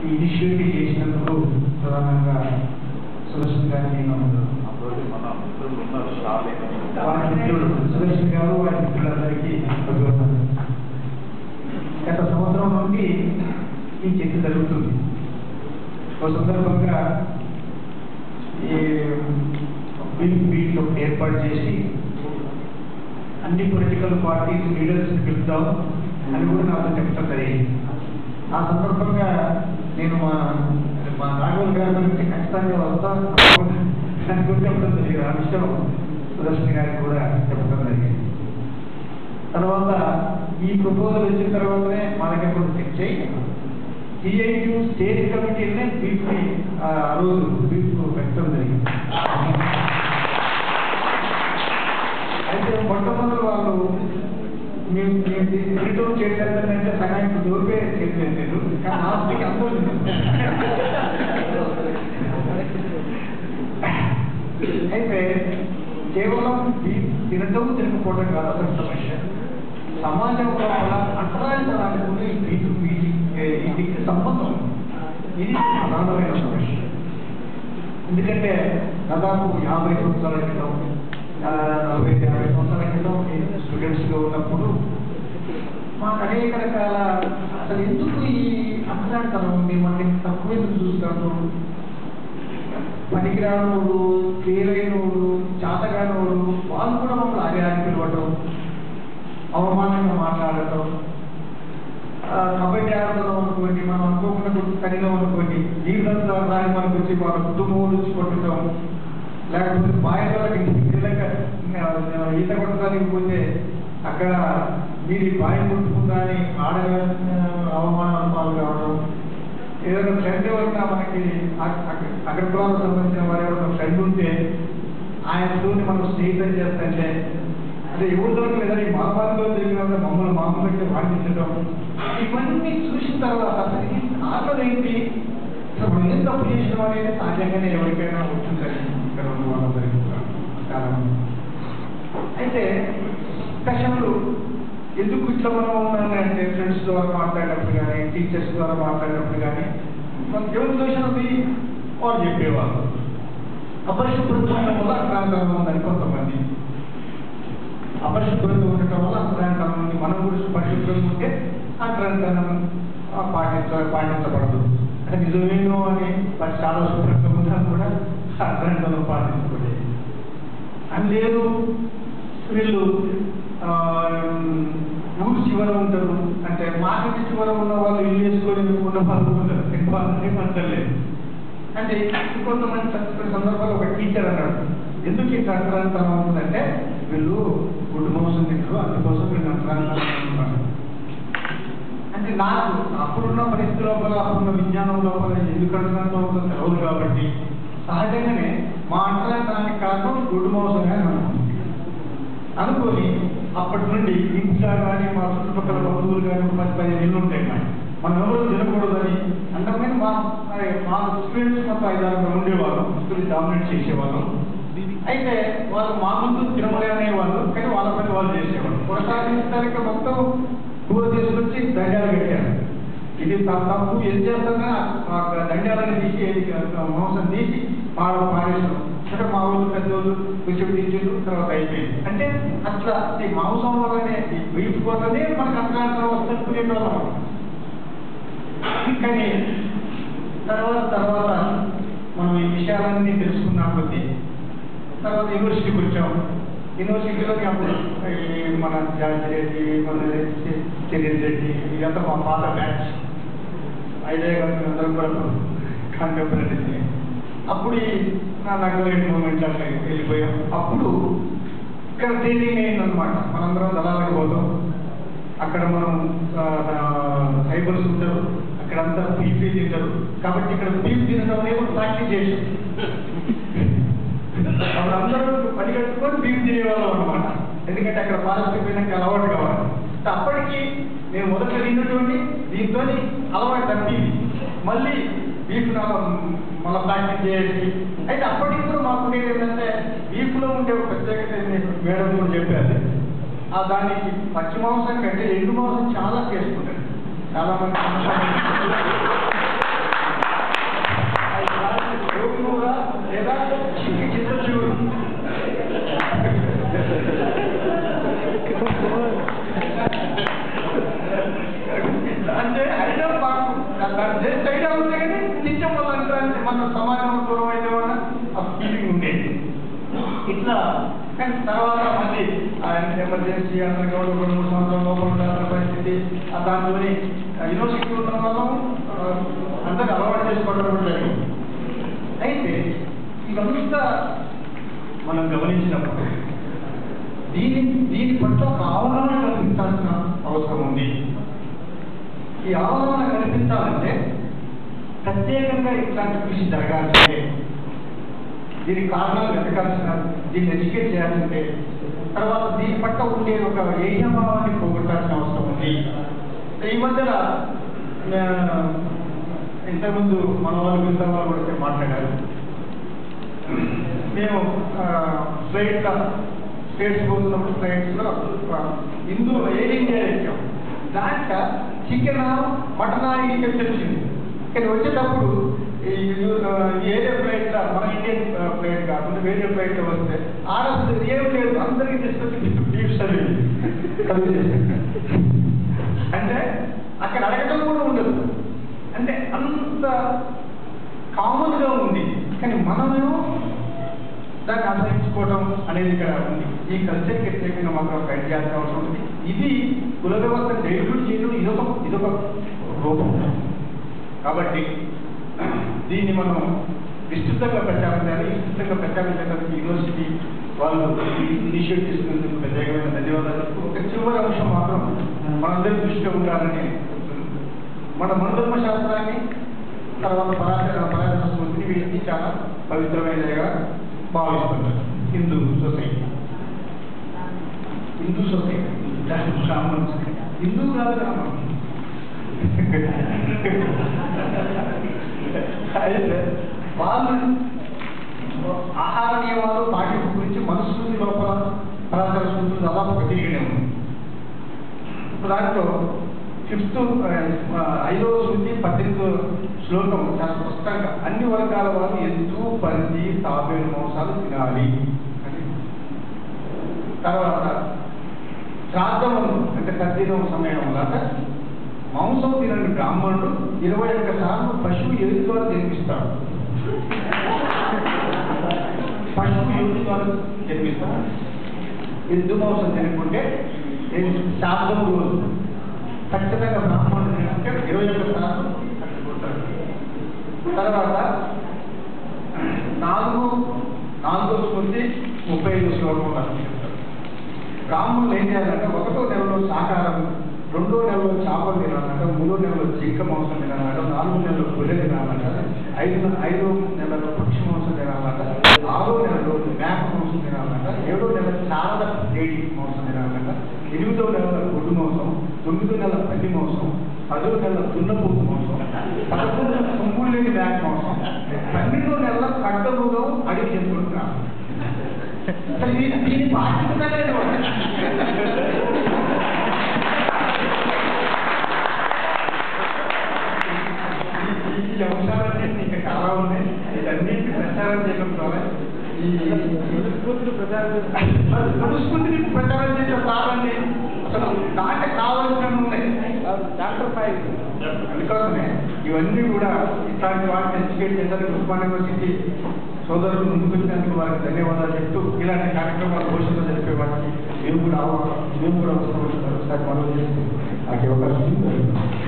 ఈ ఇనిషియేటివ్ చేసినందుకు ప్రధానంగా సుదర్శన్ గారి నేను అందులో మన మిత్రులు ఉన్నారు షాలిని వారి మిత్రులు సుదర్శన్ గారు వారి మిత్రులందరికీ అభివందనలు. గత సంవత్సరం నుండి ఈ చర్చ జరుగుతుంది ఒక సందర్భంగా ఈ బిల్ మీట్ ఒకటి ఏర్పాటు చేసి అన్ని పొలిటికల్ పార్టీస్ లీడర్స్ పిలుద్దాం అని కూడా నాతో చెప్పడం జరిగింది ఆ సందర్భంగా నేను మా మా రాఘవల్ గారి గురించి ఖచ్చితంగా వస్తా దాని గురించి చెప్పడం జరిగింది ఆ విషయం సుదర్శన్ గారికి కూడా చెప్పడం జరిగింది తర్వాత ఈ ప్రపోజల్ వచ్చిన తర్వాతనే మా దగ్గర కూడా చెక్ చేయి సిఐటి స్టేట్ కమిటీనే బీఫ్ని ఆ రోజు బీఫ్ పెట్టడం జరిగింది అయితే మొట్టమొదటి వాళ్ళు మేము రిటర్న్ చేయడం అంటే సగానికి దూరపే చెప్పలేదు కానీ లాస్ట్కి అందరూ అయితే కేవలం బీఫ్ తినటం తినకపోవడం కాదు అసలు సమస్య సమాజం లోపల అంతరాయతనానికి కూడా ఈ బీఫ్ వీటికి సంబంధం ఉంది. ఇది ప్రధానమైన సమస్య ఎందుకంటే దాదాపు యాభై సంవత్సరాల క్రితం ఆ, నలభై యాభై సంవత్సరాల క్రితం నేను స్టూడెంట్స్గా ఉన్నప్పుడు మాకు అనేక రకాల అసలు ఎందుకు ఈ అంతరాంతరం మిమ్మల్ని తక్కువ ఎందుకు చూస్తాను పనికిరానోడు పేరైనోడు చాతగానోడు వాళ్ళు కూడా మమ్మల్ని ఆగానికి పిలవటం అవమానంగా మాట్లాడటం ఆ, కబడ్డీ ఆడుతున్నాం అనుకోండి మనం అనుకోకుండా కడిగాం అనుకోండి నీళ్ళంతా రాని మనకు వచ్చి వాళ్ళ కుటుంబం నుంచి కొట్టడం లేకపోతే బాయిలకి పిల్లక ఈత కొట్టడానికి పోతే అక్కడ మీరు ఈ బాయి కొట్టుకుందా అని ఆడ అవమానాలు పాలు కావడం ఏదైనా ఫ్రెండ్ ఎవరైనా మనకి అక్- అక్- అగ్రకులాలకు సంబంధించిన వారు ఎవరైనా ఫ్రెండ్ ఉంటే ఆయనతో మనం స్నేహితం చేస్తుంటే అదే ఎవరి దొరకలేదని మామాలో జరిగిన మమ్మల్ని మామూలుగా పాటించడం ఇవన్నీ చూసిన తర్వాత అసలు ఈ కారణం ఏంటి అసలు మనం ఏం తప్పు చేసినాం అనేది సహజంగానే ఎవరికైనా వచ్చిందని ఇక్కడ ఉన్న వాళ్ళందరికీ కూడా చాలా అయితే డిస్కషన్లు ఎందుకు ఇట్లా మనం ఉన్నానంటే ఫ్రెండ్స్ ద్వారా మాట్లాడినప్పుడు కానీ టీచర్స్ ద్వారా మాట్లాడినప్పుడు కానీ మనకి ఎవరి దోషం ఉంది వాళ్ళు చెప్పేవాళ్ళు అపరిశుభ్రత ఉండడం వల్ల అక్రాంతరం ఉందని కొంతమంది అపరిశుభ్రంగా ఉండటం వల్ల అక్రాంతరం ఉంది మనం కూడా పరిశుభ్రంగా ఉంటే అక్రాంతరం పాటించ పాటించబడదు అంటే నిజమేనో అని మరి చాలా శుభ్రంగా ఉన్నా కూడా అక్రాంతరం పాటించబడేది అని లేదు వీళ్ళు ఆ, ఊరు చివర ఉంటారు అంటే మార్కెట్ చివర ఉన్న వాళ్ళు ఇల్లు వేసుకొని ఉన్న వాళ్ళు ఉంటారు వాళ్ళని పట్టలేదు అంటే ఇంకొంతమంది చదువుకునే సందర్భాల్లో ఒక టీచర్ అన్నాడు ఎందుకు ఈ అంతరాంతరం ఉంటుందంటే వీళ్ళు గుడ్డు మోసం తింటారు అందుకోసం వీళ్ళు అంతరాంతరం ఉంటున్నారు అంటే నాకు అప్పుడున్న పరిస్థితి లోపల అప్పుడున్న విజ్ఞానం లోపల ఎందుకు అంతరాంతరం ఉంటుందో తెలియదు కాబట్టి సహజంగానే మా అంతరాంతరానికి కారణం గుడ్డు మోసమే అని అనుకుంటున్నాను అనుకొని అప్పటి నుండి ఇంట్లో కానీ మా చుట్టుపక్కల బంధువులు కానీ ఒక పది పదిహేను ఇల్లు ఉంటాయి కానీ మనం ఎవరు తినకూడదని అంతకుముందు మా మా స్టూడెంట్స్ మొత్తం ఐదారు మంది ఉండేవాళ్ళు స్కూల్ డామినేట్ చేసేవాళ్ళం అయితే వాళ్ళు మా ముందు తినమని అనేవాళ్ళు కానీ వాళ్ళ పని వాళ్ళు చేసేవాళ్ళు కొనసాగించడానికి మొత్తం కూర తీసుకొచ్చి దండాలు కట్టారు ఇది త- తప్పు ఏం చేస్తాగా ఆ దండాలను తీసి ఆ మాంసం తీసి పాడ పారేసాం అంటే మా ఊళ్ళు పెద్దోళ్ళు కొంచెం తీసిండ్రు తర్వాత అయిపోయింది అంటే అట్లా ఈ మాంసం వల్లనే ఈ బీఫ్ వల్లనే మనకు అట్లాంటి వస్తున్నట్టున్నాం కానీ తర్వాత తర్వాత మనం ఈ విషయాలన్నీ తెలుసుకున్నాం కొద్దీ తర్వాత యూనివర్సిటీకి వచ్చాం యూనివర్సిటీలోకి అప్పుడు ఈ మన జార్జి రెడ్డి మన చెరియన్ రెడ్డి ఇదంతా మా పాత బ్యాచ్ ఐదే గారు అందరం కూడా కాంటెంపరీ అప్పుడు ఈ నా నగలేట్ మూమెంట్ అట్లా వెళ్ళిపోయాం అప్పుడు ఇక్కడ ట్రైనింగ్ అయిందనమాట మనందరం దళాలకు పోతాం అక్కడ మనం సైబర్స్ ఉంటారు అక్కడంతా బీఫ్ తింటారు కాబట్టి ఇక్కడ బీఫ్ తినడం అనేది ప్రాక్టీస్ చేసాం అప్పుడు అందరూ పని కట్టుకొని బీఫ్ తినేవాళ్ళం అనమాట ఎందుకంటే అక్కడ ఫారెస్ట్ పోయినాక అలవాటు కావాలి అప్పటికి నేను మొదట తిన్నటువంటి దీంతో అలవాటు తప్పింది మళ్ళీ బీఫ్ మళ్ళీ ప్రాక్టీస్ చేసి అయితే అప్పటికి కూడా మాకు ఉండేది ఏంటంటే బీఫ్లో ఉండే ఒక ప్రత్యేకత ఏంటి మేడం కూడా చెప్పారు ఆ దానికి పచ్చి మాంసం కంటే ఎండు మాంసం చాలా చేసుకుంటారు చాలా మంది దాని జస్ట్ ఐడియా ఉంటే కానీ నిత్యం వాళ్ళంతా మన సమాజం దూరం అయితే వల్ల ఆ ఫీలింగ్ ఉండేది ఇట్లా కానీ తర్వాత మళ్ళీ ఆయన ఎమర్జెన్సీ అందరికి ఎవరు రెండు మూడు సంవత్సరాల లోపల ఉండాల్సిన పరిస్థితి ఆ దాంట్లోని యూనివర్సిటీ ఉన్న వాళ్ళం అందరికి అలవాటు చేసుకోవడం కూడా జరిగింది అయితే ఇవంతా మనం గమనించినప్పుడు దీని దీని పట్ల ఒక అవగాహన కల్పించాల్సిన అవసరం ఉంది ఈ అవగాహన కల్పించాలంటే ప్రత్యేకంగా ఇట్లాంటి కృషి జరగాల్సిందే దీనికి కారణాలు వెతకాల్సిన దీన్ని ఎడ్యుకేట్ చేయాల్సిందే తర్వాత దీని పట్ల ఉండే ఒక ఏహ్యభావాన్ని పోగొట్టాల్సిన అవసరం ఉంది ఈ మధ్యన ఆ, ఇంతకుముందు మన వాళ్ళు మిగతా వాళ్ళు కూడా వచ్చి మాట్లాడారు మేము ఫ్లైట్ స్టేట్స్ పోతున్నప్పుడు ఫ్లైట్స్ లో ఆ, హిందూ ఎయిర్ ఇండియా ఎక్కాం దాంట్లో చికెన్ మటన్ ఇది వచ్చింది కానీ వచ్చేటప్పుడు ఈ ఆ, ఈ ఏరియా ఫ్లైట్ లో మన ఇండియన్ ఫ్లైట్ కాకుండా వేరే ఫ్లైట్ లో వస్తే ఆర్ఎస్ ఏం లేదు అందరికీ తీసుకొచ్చి బీఫ్ సర్వీస్ అంటే అక్కడ అడగటం కూడా ఉండదు అంటే అంత కామన్ గా ఉంది కానీ మనమేమో దాన్ని ఆశ్రయించుకోవడం అనేది ఇక్కడ ఉంది ఈ కల్చర్ ప్రత్యేకంగా మాత్రం గైడ్ చేయాల్సిన అవసరం ఉంది ఇది కుల వ్యవస్థ డైల్యూట్ చేయడం ఇదొక ఇదొక రూపం కాబట్టి దీన్ని మనం విస్తృతంగా ప్రచారం చేయాలి విస్తృతంగా ప్రచారం చేయడానికి యూనివర్సిటీ వాళ్ళు ఇనిషియేట్ తీసుకున్నందుకు ప్రత్యేకమైన ధన్యవాదాలు ఒక చివరి అంశం మాత్రం మనందరి దృష్టిలో ఉండాలని మన మనధర్మ శాస్త్రాన్ని తర్వాత పరాశర పరాశర స్మృతిని వీటిని చాలా పవిత్రమైనదిగా భావిస్తున్నారు హిందూ సొసైటీ హిందూ సొసైటీ బ్రాహ్మణ్ హిందూ కాదు బ్రాహ్మణ్ అయితే వాళ్ళు ఆహార నియమాలు పాటింపు గురించి మనస్మృతి లోపల పరాశర స్మృతులు దాదాపు ప్రతిగానే ఉంది ఇప్పుడు దాంట్లో ఫిఫ్త్ ఐదో శృతి పద్దెనిమిదో శ్లోకం చాలా స్పష్టంగా అన్ని వర్గాల వారు ఎద్దు పంది తాబేలు మాంసాలు తినాలి అని తర్వాత శ్రాద్ధము అంటే తద్దినం సమయంలో మాంసం తినని బ్రాహ్మణుడు ఇరవై ఒక్క సార్లు పశువు ఎదుటి ద్వారా జన్మిస్తాడు పశువు ఎదుటి ద్వారా జన్మిస్తాడు ఎద్దు మాంసం తినకుంటే శాస్త్రం రోజు ఖచ్చితంగా బ్రాహ్మణుడు తినకుంటే ఇరవై ఒక్క సార్లు కట్టుకుంటాడు తర్వాత నాలుగు నాలుగో స్మృతి ముప్పై ఐదు శ్లోకం రాసుకుంటారు బ్రాహ్మణులు ఏం చేయాలంటే ఒకటో నెలలో శాకాహారం రెండో నెలలో చేపలు తినాలంట మూడో నెలలో జింక మాంసం తినాలంట నాలుగో నెలలో గొర్రె తినాలంట ఐదు ఐదో నెలలో పక్షి మాంసం తినాలంట ఆరో నెలలో మేక మాంసం తినాలంట ఏడో నెల చాలా వేడి మాంసం తినాలంట ఎనిమిదో నెల గొడ్డు మాంసం తొమ్మిదో నెల పల్లి మాంసం పదో నెల దున్నపోతు మాంసం పదకొండు నెల సొమ్ములు లేని మేక మాంసం పన్నెండో నెల కట్టములో అడిగి చేసుకుంటున్నాను అసలు దీన్ని దీన్ని పాటించలేదు ఈ అంశాలన్నీ ఇంకా చాలా ఉన్నాయి వీటన్నింటి ప్రచారం చేయడం ద్వారా ఈ మనుస్మృతిని ప్రచారం మనుస్మృతిని ప్రచారం చేసే సారాన్ని అసలు దాంట్లో కావాల్సిన ఉన్నాయి డాక్టర్ ఫైవ్ అందుకోసమే ఇవన్నీ కూడా ఇట్లాంటి వాటిని ఎడ్యుకేట్ చేసేందుకు ఉస్మాన్ యూనివర్సిటీ సోదరులు ముందుకు వచ్చినందుకు వారికి ధన్యవాదాలు చెప్తూ ఇలాంటి కార్యక్రమాలు భవిష్యత్తులో జరిపే వారికి మేము కూడా ఆవ- మేము కూడా అవసరం ఒకసారి మనం చేస్తూ నాకు అవకాశం ఇచ్చింది.